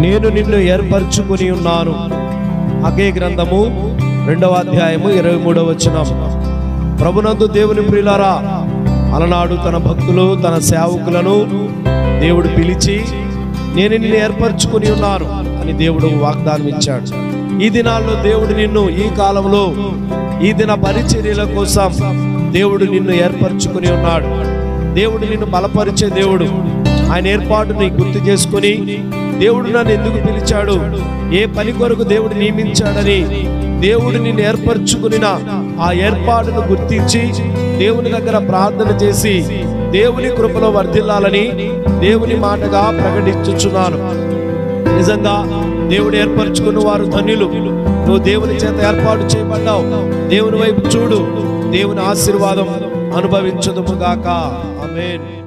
నేను నిన్ను ఏర్పరచుకుని ఉన్నాను అగే గ్రంథము రెండవ అధ్యాయము ఇరవై మూడవ వచనం ప్రభునందు దేవుని ప్రియులారా అలనాడు తన భక్తులు తన సేవకులను దేవుడు పిలిచి నేను నిన్ను ఏర్పరచుకుని ఉన్నాను అని దేవుడు వాగ్దానం ఇచ్చాడు ఈ దినాల్లో దేవుడు నిన్ను ఈ కాలంలో ఈ దిన పరిచర్యల కోసం దేవుడు నిన్ను ఏర్పరచుకుని ఉన్నాడు దేవుడు నిన్ను బలపరిచే దేవుడు ఆయన ఏర్పాటుని గుర్తు చేసుకొని దేవుడు నన్ను ఎందుకు పిలిచాడు ఏ పని కొరకు దేవుడు నియమించాడని దేవుడు నిన్ను ఏర్పరచుకునిన ఆ ఏర్పాటును గుర్తించి దేవుని దగ్గర ప్రార్థన చేసి దేవుని కృపలో వర్ధిల్లాలని దేవుని మాటగా ప్రకటించుచున్నాను నిజంగా దేవుడు ఏర్పరచుకున్న వారు ధన్యులు నువ్వు దేవుని చేత ఏర్పాటు చేయబడ్డావు దేవుని వైపు చూడు దేవుని ఆశీర్వాదం అనుభవించదుము గాక ఆమేన్